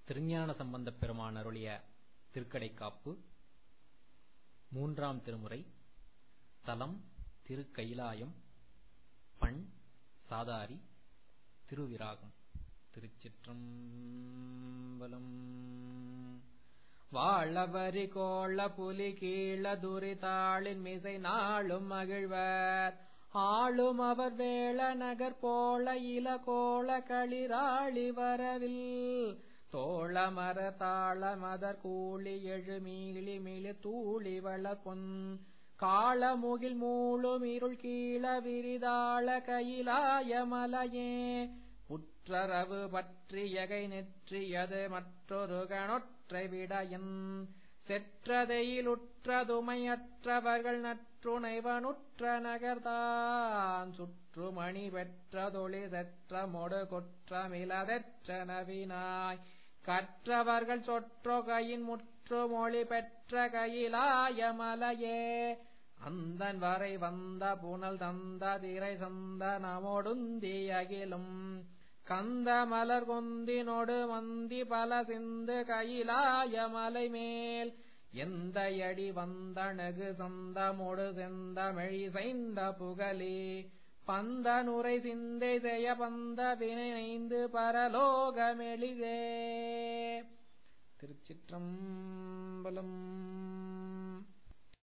திருஞான சம்பந்தப் பெருமான் அருளிய திருக்கடைக்காப்பு மூன்றாம் திருமுறை தலம் திருக்கயிலாயம் பண் சாதாரி திருவிராகம் திருச்சிற்றம்பலம் வாழவரி கோள புலி கீழ துரிதாளின் மிசை நாளும் மகிழ்வர் ஆளும் அவர் வேள நகர் போல இல கோள களிராளி வரவில் தோள மர தாள மதர் கூலி எழு மீளி மிளி தூளி வள பொன் காள முகில் மூளும் இருள் கீழ விரிதாள கையிலாய மலையே புற்றரவு பற்றி எகை நெற்றியது மற்றொரு கணொற்றை விடையன் செற்றதையில் உற்றதுமையற்றவர்கள் நற்றுணைவனுற்ற நகர்தான் சுற்றுமணி பெற்றதொளி செற்ற மொடு குற்றமிலதெற்ற நவினாய் கற்றவர்கள் சொற்றொகையின் முற்று மொழி பெற்ற கையிலாய மலையே அந்தன் வரை வந்த புனல் தந்த திரை சந்த நமொடுந்தி அகிலும் கந்த மலர் கொந்தினொடு மந்தி பல சிந்து கையிலாய மலை மேல் எந்த அடி வந்தணகு சொந்தமொடு செந்தமிழி செய்த புகழே பந்த நுரை சிந்தை செய்ய பந்த வினைந்து பரலோகமெளிதே திருச்சிற்றம்பலம்